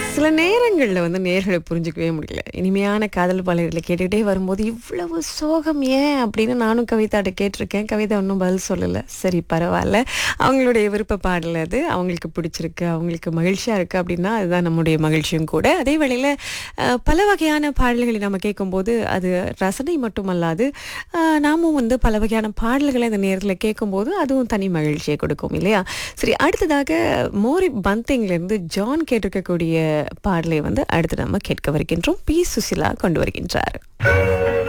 சில நேரங்களில் வந்து நேர்களை புரிஞ்சுக்கவே முடியல இனிமையான காதல் பாடல்களை கேட்டுக்கிட்டே வரும்போது இவ்வளவு சோகம் ஏன் அப்படின்னு நானும் கவிதாட்ட கேட்டிருக்கேன் கவிதா ஒன்றும் பதில் சொல்லலை சரி பரவாயில்ல அவங்களுடைய விருப்ப பாடல் அது அவங்களுக்கு பிடிச்சிருக்கு அவங்களுக்கு மகிழ்ச்சியாக இருக்குது அப்படின்னா அதுதான் நம்முடைய மகிழ்ச்சியும் கூட அதே வேளையில் அஹ், பல வகையான பாடல்களை நம்ம கேட்கும்போது அது ரசனை மட்டுமல்லாது அஹ், நாமும் வந்து பல வகையான பாடல்களை அந்த நேரத்தில் கேட்கும்போது அதுவும் தனி மகிழ்ச்சியை கொடுக்கும் இல்லையா சரி அடுத்ததாக மோரி பந்திங்லேருந்து ஜான் கேட்டிருக்கக்கூடிய பாடலை வந்து அடுத்து நம்ம கேட்க வருகின்றோம் பி சுசிலா கொண்டு வருகின்றார்